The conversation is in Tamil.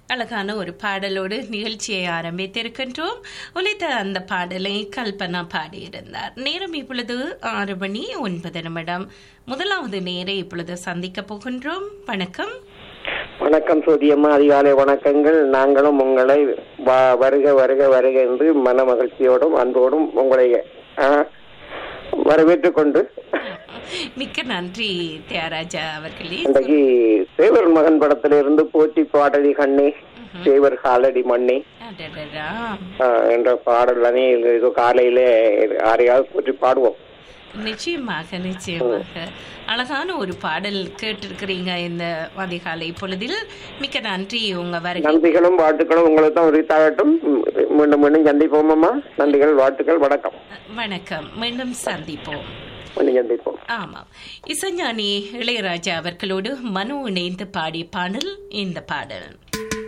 அழகான ஒரு பாடலோடு நிகழ்ச்சியை ஆரம்பித்திருக்கின்றோம் உழைத்த அந்த பாடலை கல்பனா பாடியிருந்தார் நேரம் இப்பொழுது ஆறு மணி ஒன்பது நிமிடம் முதலாவது நேரை இப்பொழுது சந்திக்க போகின்றோம் வணக்கம் வணக்கம் சோதியம்மா அதிகாலை வணக்கங்கள் நாங்களும் உங்களை வ- வருக வருக வருக என்று மன மகிழ்ச்சியோடும் அன்போடும் உங்களை ஆ, வரவேற்றுக் கொண்டு மிக்க நன்றி தியாகராஜா அவர்களே இன்றைக்கு தேவர் மகன் படத்திலிருந்து போற்றி பாடடி கண்ணே தேவர் காலடி மண்ணே அடடடா. ஆ, என்ற பாடல் அணி இது காலையிலே யாரையாவது போற்றி பாடுவோம் நிச்சயமாக நிச்சயமாக அழகான ஒரு பாடல் கேட்டிருக்கிறீங்க இந்த அதிகாலை பொழுதில் மிக்க நன்றி உங்க வருகை நன்றிகளும் வாழ்த்துக்களும் உங்களுக்கு தான் உரித்தாகட்டும் மீண்டும் மீண்டும் சந்திப்போமம்மா நன்றிகள் வாழ்த்துக்கள் வணக்கம் வணக்கம் மீண்டும் சந்திப்போம் மீண்டும் சந்திப்போம் ஆமாம் இசைஞானி இளையராஜா அவர்களோடு மனு இணைந்து பாடிய பாடல் இந்த பாடல்